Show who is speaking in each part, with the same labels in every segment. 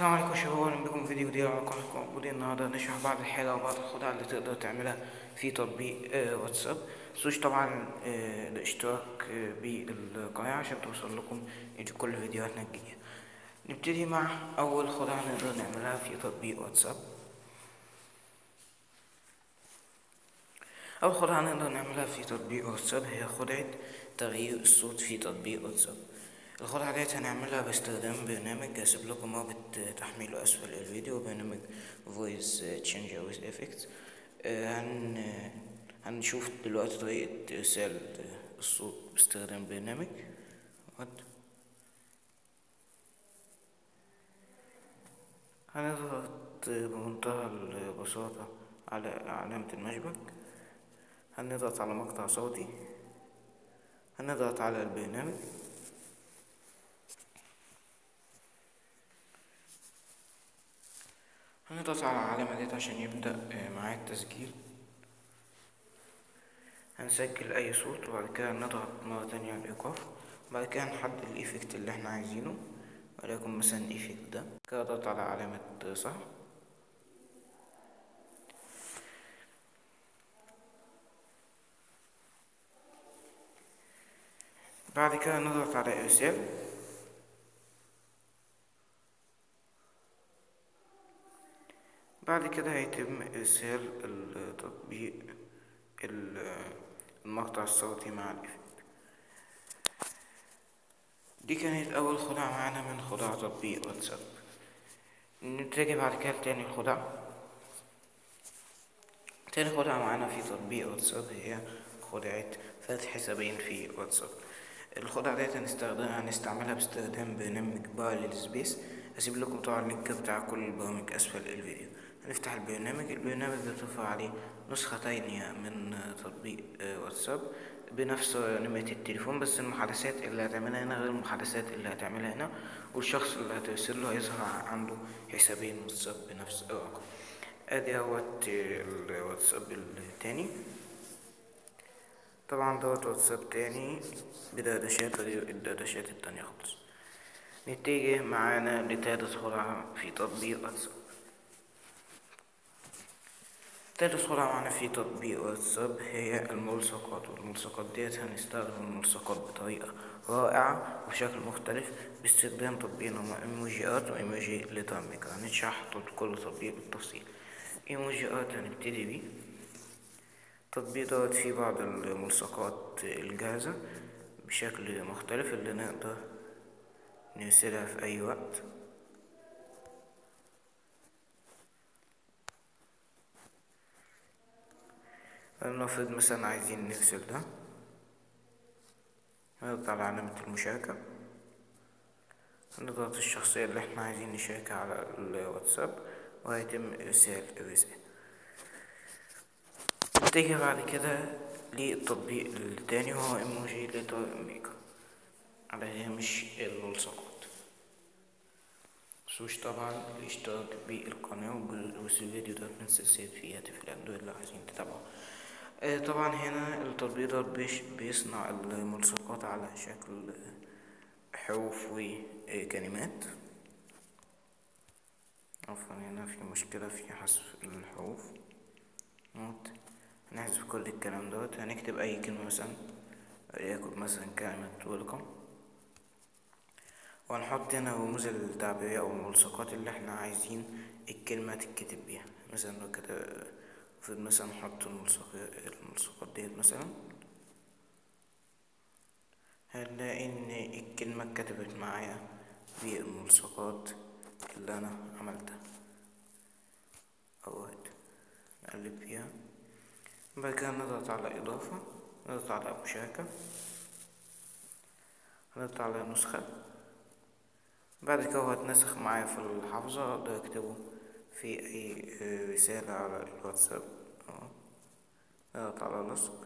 Speaker 1: السلام عليكم شباب اهلا بكم في فيديو جديد على قناتكم عبودي النهارده هنشرح بعض الحيلة وبعض الخدع اللي تقدر تعملها في تطبيق آه، واتساب متنسوش طبعا آه، الاشتراك آه، بالقناة عشان توصل لكم كل فيديوهاتنا الجديدة نبتدي مع أول خدعة نقدر نعملها في تطبيق واتساب أول خدعة نقدر نعملها في تطبيق واتساب هي خدعة تغيير الصوت في تطبيق واتساب الخدعة ديت هنعملها باستخدام برنامج هسيب لكم رابط تحميله أسفل الفيديو برنامج voice changer with effects آه، هن هنشوف دلوقتي طريقة إرسال الصوت باستخدام برنامج ود. هنضغط بمنتهى البساطة على علامة المشبك هنضغط على مقطع صوتي هنضغط على البرنامج هنضغط على العلامة ديت عشان يبدأ معايا التسجيل هنسجل أي صوت وبعد كده نضغط مرة تانية على الإيقاف وبعد كده نحدد الإيفكت اللي احنا عايزينه وليكن مثلا الإيفكت ده كده اضغط على علامة صح بعد كده نضغط على إرسال بعد كده هيتم إرسال التطبيق المقطع الصوتي مع الإفكت دي كانت أول خدعة معانا من خدع تطبيق واتساب نتجه بعد كده لتاني خدعة تاني خدعة معانا في تطبيق واتساب هي خدعة فتح حسابين في واتساب الخدعة ديت هنستخدمها هنستعملها باستخدام برنامج بارلل سبيس هسيب لكم طبعا اللينك بتاع كل البرامج أسفل الفيديو هنفتح البرنامج البرنامج بترفع عليه نسخة تانية من تطبيق واتساب بنفس نمرة التليفون بس المحادثات اللي هتعملها هنا غير المحادثات اللي هتعملها هنا والشخص اللي هترسل له هيظهر عنده حسابين واتساب بنفس الرقم ادي اهوت الواتساب التاني طبعا دوت واتساب تاني بدردشات غير الدردشات التانية خالص نتجه معانا لتالت خدعة في تطبيق واتساب تالت خدعة معانا في تطبيق واتساب هي الملصقات والملصقات ديت هنستخدم الملصقات بطريقة رائعة وبشكل مختلف باستخدام تطبيق ايموجيات وايموجي لترميك هنشرح كل تطبيق بالتفصيل ايموجيات هنبتدي بيه التطبيق دوت فيه بعض الملصقات الجاهزة بشكل مختلف اللي نقدر نرسلها في أي وقت نفرض مثلا عايزين نرسل ده نضغط على علامة المشاركة نضغط الشخصية اللي احنا عايزين نشاركها على الواتساب وهيتم إرسال الرسالة نتجه بعد كده للتطبيق التاني وهو ايموجي ليتر ميكر على هامش الملصقات متنسوش طبعا الاشتراك بالقناة والفيديو ده من سلسلة في هاتف الأندرويد اللي عايزين تتابعوا طبعا هنا التطبيق ده بيصنع الملصقات على شكل حروف وكلمات عفوا هنا في مشكلة في حذف الحروف نوت هنحذف كل الكلام دوت هنكتب أي كلمة مثلا ياكل مثلا كلمة ويلكم وهنحط هنا رموز التعبيرية أو الملصقات اللي احنا عايزين الكلمة تتكتب بيها مثلا لو كده المفروض مثلا نحط الملصقات ديت مثلا هنلاقي ان الكلمة اتكتبت معايا بالملصقات اللي انا عملتها اهوت نقلب فيها بعد كده نضغط على اضافة نضغط على مشاركة نضغط على نسخة بعد كده هو هتنسخ معايا في الحافظة اقدر اكتبه في اي رسالة على الواتساب اضغط على لصق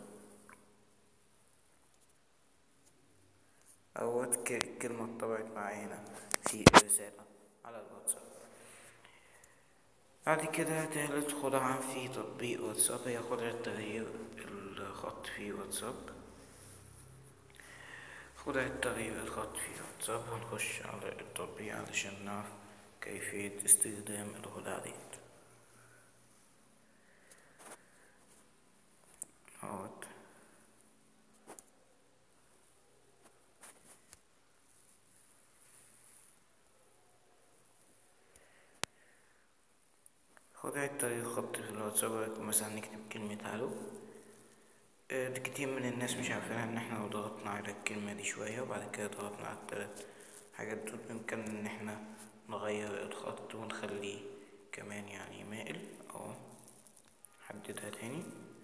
Speaker 1: اهوت الكلمة اتطبعت معايا هنا في الرسالة على الواتساب بعد كده تالت خدعة في تطبيق واتساب هي خدعة تغيير الخط في واتساب خدعة تغيير الخط في واتساب هنخش على التطبيق علشان نعرف كيفية استخدام الخدعة ديت اهوت خدعة طريقة خط في الواتساب مثلا نكتب كلمة الو آه، كتير من الناس مش عارفين ان احنا لو ضغطنا على الكلمة دي شوية وبعد كده ضغطنا على التلات حاجات دول بإمكان ان احنا نغير الخط ونخليه كمان يعني مائل اهو حددها تاني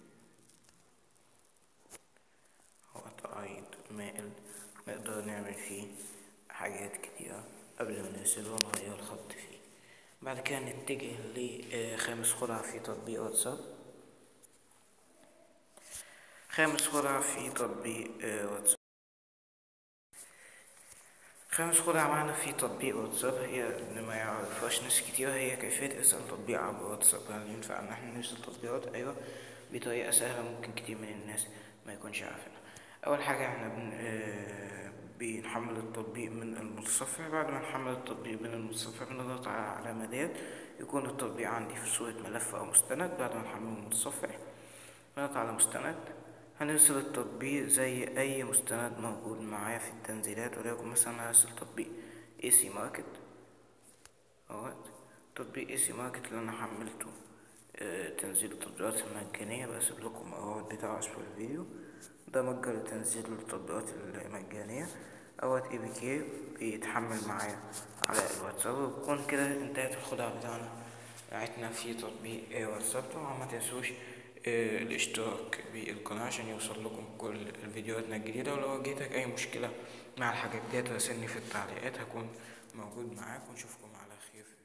Speaker 1: هو تعريض مائل نقدر نعمل فيه حاجات كتيرة قبل ما نرسله ونغير الخط فيه بعد كده نتجه لخامس خدعة في تطبيق واتساب خامس خدعة في تطبيق واتساب خامس خدعة معنا في تطبيق واتساب هي اللي ما يعرفهاش ناس كتير هي كيفية إرسال تطبيق عبر واتساب هل ينفع إن احنا نرسل تطبيقات؟ أيوة بطريقة سهلة ممكن كتير من الناس ما يكونش عارفينها أول حاجة احنا بن... آه بنحمل التطبيق من المتصفح بعد ما نحمل التطبيق من المتصفح بنضغط على العلامة ديت يكون التطبيق عندي في صورة ملف أو مستند بعد ما نحمله من المتصفح نضغط على مستند هنرسل التطبيق زي أي مستند موجود معايا في التنزيلات وليكن مثلا هرسل تطبيق اي سي ماركت اهوت تطبيق اي سي ماركت اللي أنا حملته اه تنزيل التطبيقات المجانية بسيب لكم الرابط بتاعه أسفل الفيديو ده متجر لتنزيل التطبيقات المجانية أوت اي بي كي بيتحمل معايا على الواتساب وبكون كده انتهت الخدعة بتاعنا بتاعتنا في تطبيق واتساب طبعا ما تنسوش الاشتراك بالقناة عشان يوصل لكم كل فيديوهاتنا الجديدة ولو واجهتك أي مشكلة مع الحاجات ديت راسلني في التعليقات هكون موجود معاك ونشوفكم على خير